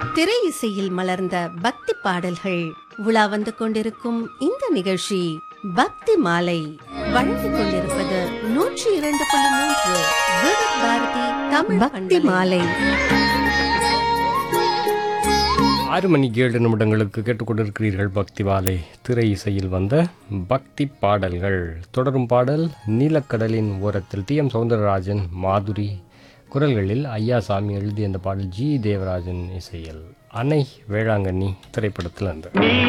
திரை இசையில் மலர்ந்த பக்தி பாடல்கள் உலா வந்து கொண்டிருக்கும் இந்த நிகழ்ச்சி பக்தி மாலை வழங்கிக் கொண்டிருப்பது நூற்றி இரண்டு புள்ளி மூன்று விவித் பாரதி தமிழ் பக்தி மாலை ஆறு மணிக்கு ஏழு நிமிடங்களுக்கு கேட்டுக்கொண்டிருக்கிறீர்கள் பக்தி வாலை திரை இசையில் வந்த பக்தி பாடல்கள் தொடரும் பாடல் நீலக்கடலின் ஓரத்தில் டி எம் சௌந்தரராஜன் மாதுரி குரல்களில் ஐயாசாமி எழுதிய அந்த பாடல் ஜி தேவராஜன் இசையில் அன்னை வேளாங்கண்ணி திரைப்படத்தில் அந்த